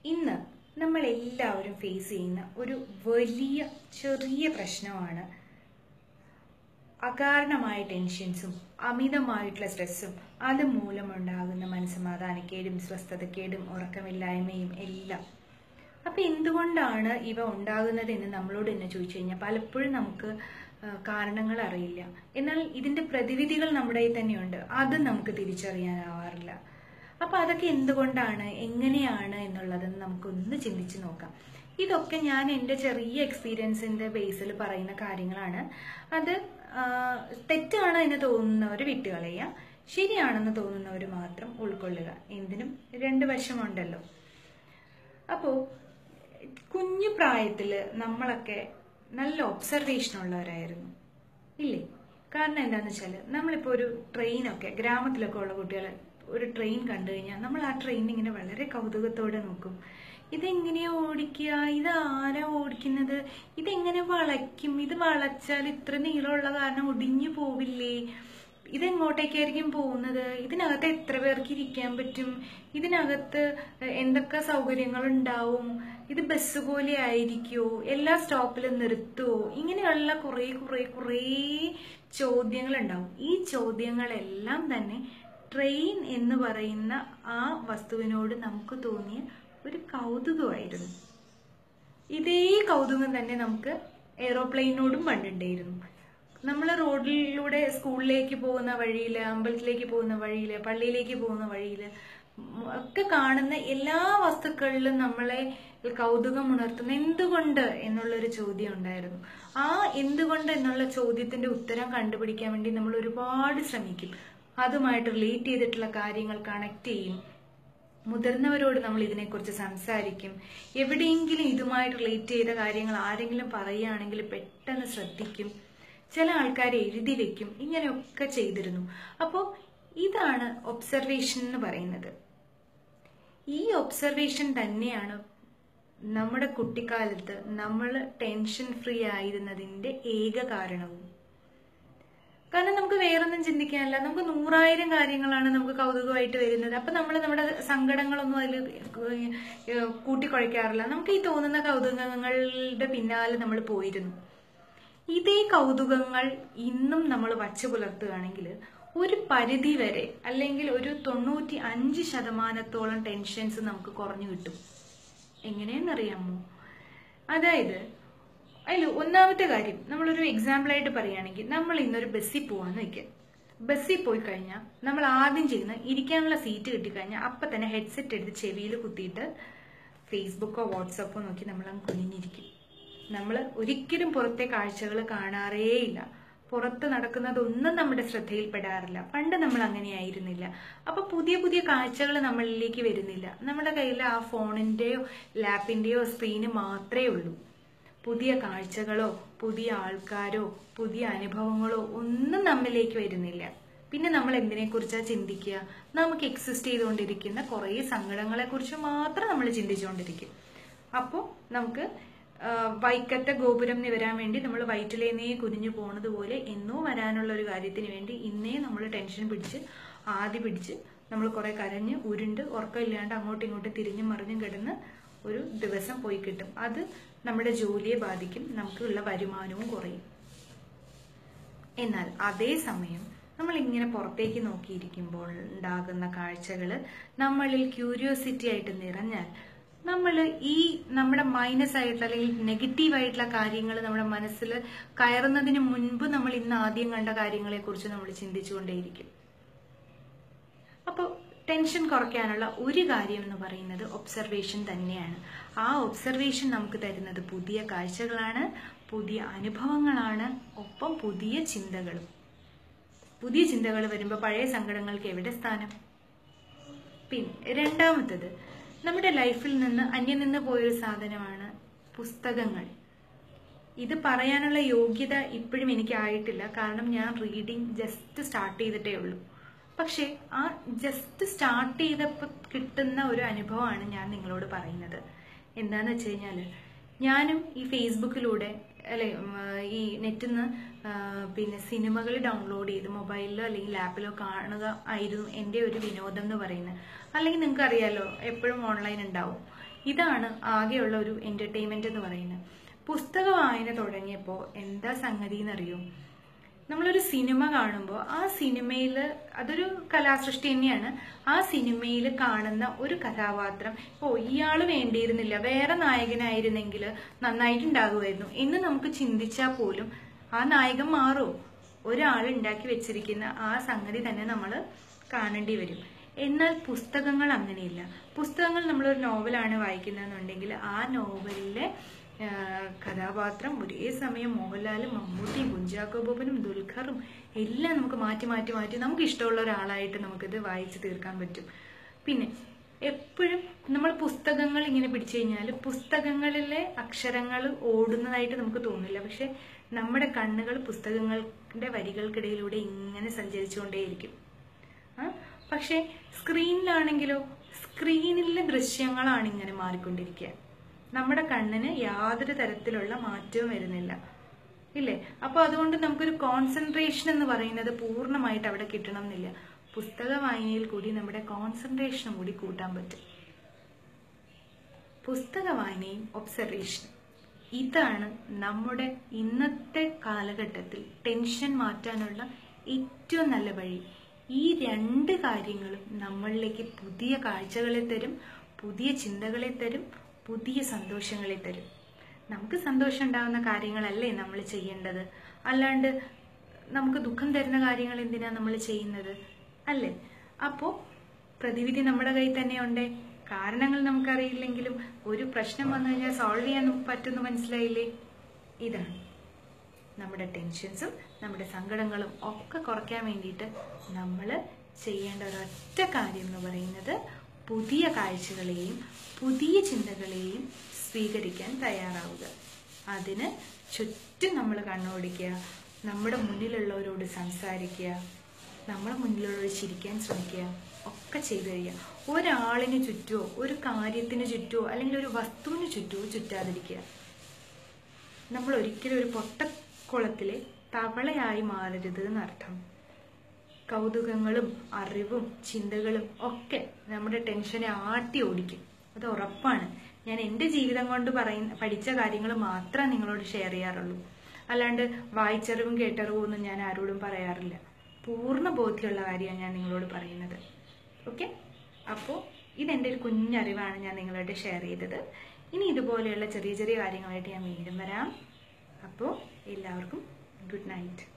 ഇന്ന് നമ്മൾ എല്ലാവരും ഫേസ് ചെയ്യുന്ന ഒരു വലിയ ചെറിയ പ്രശ്നമാണ് അകാരണമായ ടെൻഷൻസും അമിതമായിട്ടുള്ള സ്ട്രെസ്സും അത് മൂലമുണ്ടാകുന്ന മനസ്സമാധാനക്കേടും സ്വസ്ഥതക്കേടും ഉറക്കമില്ലായ്മയും എല്ലാം അപ്പൊ എന്തുകൊണ്ടാണ് ഇവ ഉണ്ടാകുന്നത് എന്ന് നമ്മളോട് തന്നെ ചോദിച്ചു കഴിഞ്ഞാൽ പലപ്പോഴും നമുക്ക് ആ, കാരണങ്ങൾ അറിയില്ല എന്നാൽ ഇതിന്റെ പ്രതിവിധികൾ നമ്മുടെ കയ്യിൽ തന്നെയുണ്ട് അത് നമുക്ക് തിരിച്ചറിയാനാവാറില്ല അപ്പൊ അതൊക്കെ എന്തുകൊണ്ടാണ് എങ്ങനെയാണ് എന്നുള്ളത് നമുക്കൊന്ന് ചിന്തിച്ചു നോക്കാം ഇതൊക്കെ ഞാൻ എൻ്റെ ചെറിയ എക്സ്പീരിയൻസിന്റെ ബേസിൽ പറയുന്ന കാര്യങ്ങളാണ് അത് ആ, തെറ്റാണ് എന്ന് തോന്നുന്നവർ വിട്ടുകളയുക ശരിയാണെന്ന് തോന്നുന്നവർ മാത്രം ഉൾക്കൊള്ളുക എന്തിനും രണ്ട് വശമുണ്ടല്ലോ അപ്പോ കുഞ്ഞു പ്രായത്തില് നമ്മളൊക്കെ നല്ല ഒബ്സർവേഷൻ ഉള്ളവരായിരുന്നു ഇല്ലേ കാരണം എന്താന്ന് വെച്ചാല് നമ്മളിപ്പോ ഒരു ട്രെയിനൊക്കെ ഗ്രാമത്തിലൊക്കെ ഉള്ള കുട്ടികൾ ഒരു ട്രെയിൻ കണ്ടു കഴിഞ്ഞാൽ നമ്മൾ ആ ട്രെയിൻ ഇങ്ങനെ വളരെ കൗതുകത്തോടെ നോക്കും ഇതെങ്ങനെയാ ഓടിക്കുക ഇത് ആരാ ഓടിക്കുന്നത് ഇതെങ്ങനെ വളയ്ക്കും ഇത് വളച്ചാൽ ഇത്ര നീളമുള്ള കാരണം ഒടിഞ്ഞു പോവില്ലേ ഇതെങ്ങോട്ടേക്കായിരിക്കും പോകുന്നത് ഇതിനകത്ത് എത്ര പേർക്ക് ഇരിക്കാൻ പറ്റും ഇതിനകത്ത് എന്തൊക്കെ സൗകര്യങ്ങൾ ഉണ്ടാവും ഇത് ബസ് പോലെ ആയിരിക്കുമോ എല്ലാ സ്റ്റോപ്പിലും നിർത്തുമോ ഇങ്ങനെയുള്ള കുറേ കുറേ കുറേ ചോദ്യങ്ങൾ ഉണ്ടാവും ഈ ചോദ്യങ്ങളെല്ലാം തന്നെ ട്രെയിൻ എന്ന് പറയുന്ന ആ വസ്തുവിനോട് നമുക്ക് തോന്നിയ ഒരു കൗതുകമായിരുന്നു ഇതേ കൗതുകം തന്നെ നമുക്ക് എയ്റോപ്ലെയിനോടും പണ്ടുണ്ടായിരുന്നു നമ്മൾ റോഡിലൂടെ സ്കൂളിലേക്ക് പോകുന്ന വഴിയിൽ അമ്പലത്തിലേക്ക് പോകുന്ന വഴിയിൽ പള്ളിയിലേക്ക് പോകുന്ന വഴിയിൽ ഒക്കെ കാണുന്ന എല്ലാ വസ്തുക്കളിലും നമ്മളെ കൗതുകം ഉണർത്തുന്ന എന്തുകൊണ്ട് എന്നുള്ളൊരു ചോദ്യം ഉണ്ടായിരുന്നു ആ എന്തുകൊണ്ട് എന്നുള്ള ചോദ്യത്തിന്റെ ഉത്തരം കണ്ടുപിടിക്കാൻ വേണ്ടി നമ്മൾ ഒരുപാട് ശ്രമിക്കും അതുമായിട്ട് റിലേറ്റ് ചെയ്തിട്ടുള്ള കാര്യങ്ങൾ കണക്ട് ചെയ്യും മുതിർന്നവരോട് നമ്മൾ ഇതിനെക്കുറിച്ച് സംസാരിക്കും എവിടെയെങ്കിലും ഇതുമായിട്ട് റിലേറ്റ് ചെയ്ത കാര്യങ്ങൾ ആരെങ്കിലും പറയുകയാണെങ്കിൽ പെട്ടെന്ന് ശ്രദ്ധിക്കും ചില ആൾക്കാർ എഴുതി വെക്കും ഇങ്ങനെയൊക്കെ ചെയ്തിരുന്നു അപ്പോൾ ഇതാണ് ഒബ്സർവേഷൻ എന്ന് പറയുന്നത് ഈ ഒബ്സർവേഷൻ തന്നെയാണ് നമ്മുടെ കുട്ടിക്കാലത്ത് നമ്മൾ ടെൻഷൻ ഫ്രീ ആയിരുന്നതിന്റെ ഏക കാരണവും കാരണം നമുക്ക് വേറൊന്നും ചിന്തിക്കാനില്ല നമുക്ക് നൂറായിരം കാര്യങ്ങളാണ് നമുക്ക് കൗതുകമായിട്ട് വരുന്നത് അപ്പൊ നമ്മൾ നമ്മുടെ സങ്കടങ്ങളൊന്നും അതിൽ കൂട്ടിക്കുഴയ്ക്കാറില്ല നമുക്ക് ഈ തോന്നുന്ന കൗതുകങ്ങളുടെ പിന്നാലെ നമ്മൾ പോയിരുന്നു ഇതേ കൗതുകങ്ങൾ ഇന്നും നമ്മൾ വച്ചു പുലർത്തുകയാണെങ്കിൽ ഒരു പരിധി വരെ അല്ലെങ്കിൽ ഒരു തൊണ്ണൂറ്റി അഞ്ച് ശതമാനത്തോളം ടെൻഷൻസ് നമുക്ക് കുറഞ്ഞു കിട്ടും എങ്ങനെയെന്നറിയാമോ അതായത് അതിൽ ഒന്നാമത്തെ കാര്യം നമ്മളൊരു എക്സാമ്പിൾ ആയിട്ട് പറയുകയാണെങ്കിൽ നമ്മൾ ഇന്നൊരു ബസ്സിൽ പോവാന്ന് വെക്കുക ബസ്സിൽ പോയി കഴിഞ്ഞാൽ നമ്മൾ ആദ്യം ചെയ്യുന്ന ഇരിക്കാനുള്ള സീറ്റ് കിട്ടിക്കഴിഞ്ഞാൽ അപ്പം തന്നെ ഹെഡ്സെറ്റ് എടുത്ത് ചെവിയിൽ കുത്തിയിട്ട് ഫേസ്ബുക്കോ വാട്സപ്പോ നോക്കി നമ്മൾ അങ്ങ് കുനിഞ്ഞിരിക്കും നമ്മൾ ഒരിക്കലും പുറത്തെ കാഴ്ചകൾ കാണാറേയില്ല പുറത്ത് നടക്കുന്നതൊന്നും നമ്മുടെ ശ്രദ്ധയിൽപ്പെടാറില്ല പണ്ട് നമ്മൾ അങ്ങനെയായിരുന്നില്ല അപ്പൊ പുതിയ പുതിയ കാഴ്ചകൾ നമ്മളിലേക്ക് വരുന്നില്ല നമ്മുടെ കയ്യിൽ ആ ഫോണിന്റെയോ ലാപ്പിന്റെയോ സ്ക്രീന് മാത്രമേ ഉള്ളൂ പുതിയ കാഴ്ചകളോ പുതിയ ആൾക്കാരോ പുതിയ അനുഭവങ്ങളോ ഒന്നും നമ്മിലേക്ക് വരുന്നില്ല പിന്നെ നമ്മൾ എന്തിനെ കുറിച്ചാ ചിന്തിക്കുക നമുക്ക് എക്സിസ്റ്റ് ചെയ്തുകൊണ്ടിരിക്കുന്ന കുറേ സങ്കടങ്ങളെ കുറിച്ച് മാത്രം നമ്മൾ ചിന്തിച്ചുകൊണ്ടിരിക്കും അപ്പോൾ നമുക്ക് ആ, വൈക്കത്തെ ഗോപുരം നിവരാൻ വേണ്ടി നമ്മൾ വയറ്റിലേന്നേ കുനിഞ്ഞു പോണത് പോലെ എന്നോ വരാനുള്ള ഒരു കാര്യത്തിന് വേണ്ടി ഇന്നേ നമ്മൾ ടെൻഷൻ പിടിച്ച് ആദ്യ പിടിച്ച് നമ്മൾ കുറെ കരഞ്ഞ് ഉരുണ്ട് ഉറക്കമില്ലാണ്ട് അങ്ങോട്ടും ഇങ്ങോട്ടും തിരിഞ്ഞും മറിഞ്ഞും കിടന്ന് ഒരു ദിവസം പോയി കിട്ടും അത് നമ്മുടെ ജോലിയെ ബാധിക്കും നമുക്കുള്ള വരുമാനവും കുറയും എന്നാൽ അതേസമയം നമ്മൾ ഇങ്ങനെ പുറത്തേക്ക് നോക്കിയിരിക്കുമ്പോൾ ഉണ്ടാകുന്ന കാഴ്ചകൾ നമ്മളിൽ ക്യൂരിയോസിറ്റി ആയിട്ട് നിറഞ്ഞാൽ നമ്മൾ ഈ നമ്മുടെ മൈനസ് ആയിട്ടുള്ള അല്ലെങ്കിൽ നെഗറ്റീവ് ആയിട്ടുള്ള കാര്യങ്ങൾ നമ്മുടെ മനസ്സിൽ കയറുന്നതിന് മുൻപ് നമ്മൾ ഇന്ന് ആദ്യം കണ്ട കാര്യങ്ങളെ കുറിച്ച് നമ്മൾ ചിന്തിച്ചുകൊണ്ടേയിരിക്കും അപ്പോൾ ടെൻഷൻ കുറയ്ക്കാനുള്ള ഒരു കാര്യം എന്ന് പറയുന്നത് ഒബ്സർവേഷൻ തന്നെയാണ് ആ ഒബ്സർവേഷൻ നമുക്ക് തരുന്നത് പുതിയ കാഴ്ചകളാണ് പുതിയ അനുഭവങ്ങളാണ് ഒപ്പം പുതിയ ചിന്തകളും പുതിയ ചിന്തകൾ വരുമ്പോൾ പഴയ സങ്കടങ്ങൾക്ക് എവിടെ സ്ഥാനം പിന്നെ രണ്ടാമത്തത് നമ്മുടെ ലൈഫിൽ നിന്ന് അന്യം നിന്ന് പോയൊരു സാധനമാണ് പുസ്തകങ്ങൾ ഇത് പറയാനുള്ള യോഗ്യത ഇപ്പോഴും എനിക്ക് ആയിട്ടില്ല കാരണം ഞാൻ റീഡിങ് ജസ്റ്റ് സ്റ്റാർട്ട് ചെയ്തിട്ടേ ഉള്ളൂ പക്ഷെ ആ ജസ്റ്റ് സ്റ്റാർട്ട് ചെയ്തപ്പോൾ കിട്ടുന്ന ഒരു അനുഭവമാണ് ഞാൻ നിങ്ങളോട് പറയുന്നത് എന്താന്ന് വെച്ച് കഴിഞ്ഞാല് ഞാനും ഈ ഫേസ്ബുക്കിലൂടെ അല്ലെ ഉം, ഈ നെറ്റിൽ നിന്ന് പിന്നെ സിനിമകൾ ഡൗൺലോഡ് ചെയ്ത് മൊബൈലിലോ അല്ലെങ്കിൽ ലാപ്പിലോ കാണുക ആയിരുന്നു എൻ്റെ ഒരു വിനോദം എന്ന് പറയുന്നത് അല്ലെങ്കിൽ നിങ്ങൾക്ക് അറിയാലോ എപ്പോഴും ഓൺലൈൻ ഉണ്ടാവും ഇതാണ് ആകെയുള്ള ഒരു എന്റർടൈൻമെന്റ് എന്ന് പറയുന്നത് പുസ്തക വായന തുടങ്ങിയപ്പോൾ എന്താ സംഗതി എന്നറിയോ നമ്മളൊരു സിനിമ കാണുമ്പോൾ ആ സിനിമയിൽ അതൊരു കലാസൃഷ്ടി തന്നെയാണ് ആ സിനിമയിൽ കാണുന്ന ഒരു കഥാപാത്രം ഓ ഇയാൾ വേണ്ടിയിരുന്നില്ല വേറെ നായകനായിരുന്നെങ്കിൽ നന്നായിട്ടുണ്ടാകുമായിരുന്നു എന്ന് നമുക്ക് ചിന്തിച്ചാൽ പോലും ആ നായകൻ മാറുമോ ഒരാൾ ഉണ്ടാക്കി വെച്ചിരിക്കുന്ന ആ സംഗതി തന്നെ നമ്മൾ കാണേണ്ടി വരും എന്നാൽ പുസ്തകങ്ങൾ അങ്ങനെയില്ല പുസ്തകങ്ങൾ നമ്മളൊരു നോവലാണ് വായിക്കുന്നതെന്നുണ്ടെങ്കിൽ ആ നോവലിലെ ആ, കഥാപാത്രം ഒരേ സമയം മോഹൻലാലും മമ്മൂട്ടിയും കുഞ്ചാക്കോ ബോബനും ദുൽഖറും എല്ലാം നമുക്ക് മാറ്റി മാറ്റി മാറ്റി നമുക്ക് ഇഷ്ടമുള്ള ഒരാളായിട്ട് നമുക്കിത് വായിച്ച് തീർക്കാൻ പറ്റും പിന്നെ എപ്പോഴും നമ്മൾ പുസ്തകങ്ങൾ ഇങ്ങനെ പിടിച്ചു കഴിഞ്ഞാൽ പുസ്തകങ്ങളിലെ അക്ഷരങ്ങൾ ഓടുന്നതായിട്ട് നമുക്ക് തോന്നില്ല പക്ഷെ നമ്മുടെ കണ്ണുകൾ പുസ്തകങ്ങളുടെ വരികൾക്കിടയിലൂടെ ഇങ്ങനെ സഞ്ചരിച്ചുകൊണ്ടേയിരിക്കും ആ? പക്ഷെ സ്ക്രീനിലാണെങ്കിലോ സ്ക്രീനിലെ ദൃശ്യങ്ങളാണ് ഇങ്ങനെ മാറിക്കൊണ്ടിരിക്കുക നമ്മുടെ കണ്ണിന് യാതൊരു തരത്തിലുള്ള മാറ്റവും വരുന്നില്ല ഇല്ലേ അപ്പൊ അതുകൊണ്ട് നമുക്കൊരു കോൺസെൻട്രേഷൻ എന്ന് പറയുന്നത് പൂർണ്ണമായിട്ട് അവിടെ കിട്ടണം എന്നില്ല പുസ്തക വായനയിൽ കൂടി നമ്മുടെ കോൺസെൻട്രേഷനും കൂടി കൂട്ടാൻ പറ്റും പുസ്തക വായനയും ഒബ്സർവേഷനും ഇതാണ് നമ്മുടെ ഇന്നത്തെ കാലഘട്ടത്തിൽ ടെൻഷൻ മാറ്റാനുള്ള ഏറ്റവും നല്ല വഴി ഈ രണ്ട് കാര്യങ്ങളും നമ്മളിലേക്ക് പുതിയ കാഴ്ചകളെ തരും പുതിയ ചിന്തകളെ തരും പുതിയ സന്തോഷങ്ങളെ തരും നമുക്ക് സന്തോഷം ഉണ്ടാകുന്ന കാര്യങ്ങളല്ലേ നമ്മൾ ചെയ്യേണ്ടത് അല്ലാണ്ട് നമുക്ക് ദുഃഖം തരുന്ന കാര്യങ്ങൾ എന്തിനാ നമ്മൾ ചെയ്യുന്നത് അല്ലേ അപ്പോൾ പ്രതിവിധി നമ്മുടെ കയ്യിൽ തന്നെ ഉണ്ടേ കാരണങ്ങൾ നമുക്കറിയില്ലെങ്കിലും ഒരു പ്രശ്നം വന്നു കഴിഞ്ഞാൽ സോൾവ് ചെയ്യാൻ പറ്റുന്നു മനസ്സിലായില്ലേ ഇതാണ് നമ്മുടെ ടെൻഷൻസും നമ്മുടെ സങ്കടങ്ങളും ഒക്കെ കുറയ്ക്കാൻ വേണ്ടിയിട്ട് നമ്മൾ ചെയ്യേണ്ട ഒരൊറ്റ കാര്യം എന്ന് പറയുന്നത് പുതിയ കാഴ്ചകളെയും പുതിയ ചിന്തകളെയും സ്വീകരിക്കാൻ തയ്യാറാവുക അതിന് ചുറ്റും നമ്മൾ കണ്ണോടിക്കുക നമ്മുടെ മുന്നിലുള്ളവരോട് സംസാരിക്കുക നമ്മളെ മുന്നിലുള്ളവർ ചിരിക്കാൻ ശ്രമിക്കുക ഒക്കെ ചെയ്തു കഴിയുക ഒരാളിന് ചുറ്റുമോ ഒരു കാര്യത്തിന് ചുറ്റുമോ അല്ലെങ്കിൽ ഒരു വസ്തുവിന് ചുറ്റുമോ ചുറ്റാതിരിക്കുക നമ്മൾ ഒരിക്കലും ഒരു പൊട്ടക്കുളത്തിലെ തവളയായി മാറരുത് എന്നർത്ഥം കൗതുകങ്ങളും അറിവും ചിന്തകളും ഒക്കെ നമ്മുടെ ടെൻഷനെ ആട്ടി ഓടിക്കും അത് ഉറപ്പാണ് ഞാൻ എൻ്റെ ജീവിതം കൊണ്ട് പറയുന്ന പഠിച്ച കാര്യങ്ങൾ മാത്രമേ നിങ്ങളോട് ഷെയർ ചെയ്യാറുള്ളൂ അല്ലാണ്ട് വായിച്ചറിവും കേട്ടറിവും ഒന്നും ഞാൻ ആരോടും പറയാറില്ല പൂർണ്ണ ബോധ്യമുള്ള കാര്യമാണ് ഞാൻ നിങ്ങളോട് പറയുന്നത് ഓക്കെ അപ്പോൾ ഇതെൻ്റെ ഒരു കുഞ്ഞറിവാണ് ഞാൻ നിങ്ങളായിട്ട് ഷെയർ ചെയ്തത് ഇനി ഇതുപോലെയുള്ള ചെറിയ ചെറിയ കാര്യങ്ങളായിട്ട് ഞാൻ വീണ്ടും വരാം അപ്പോൾ എല്ലാവർക്കും ഗുഡ് നൈറ്റ്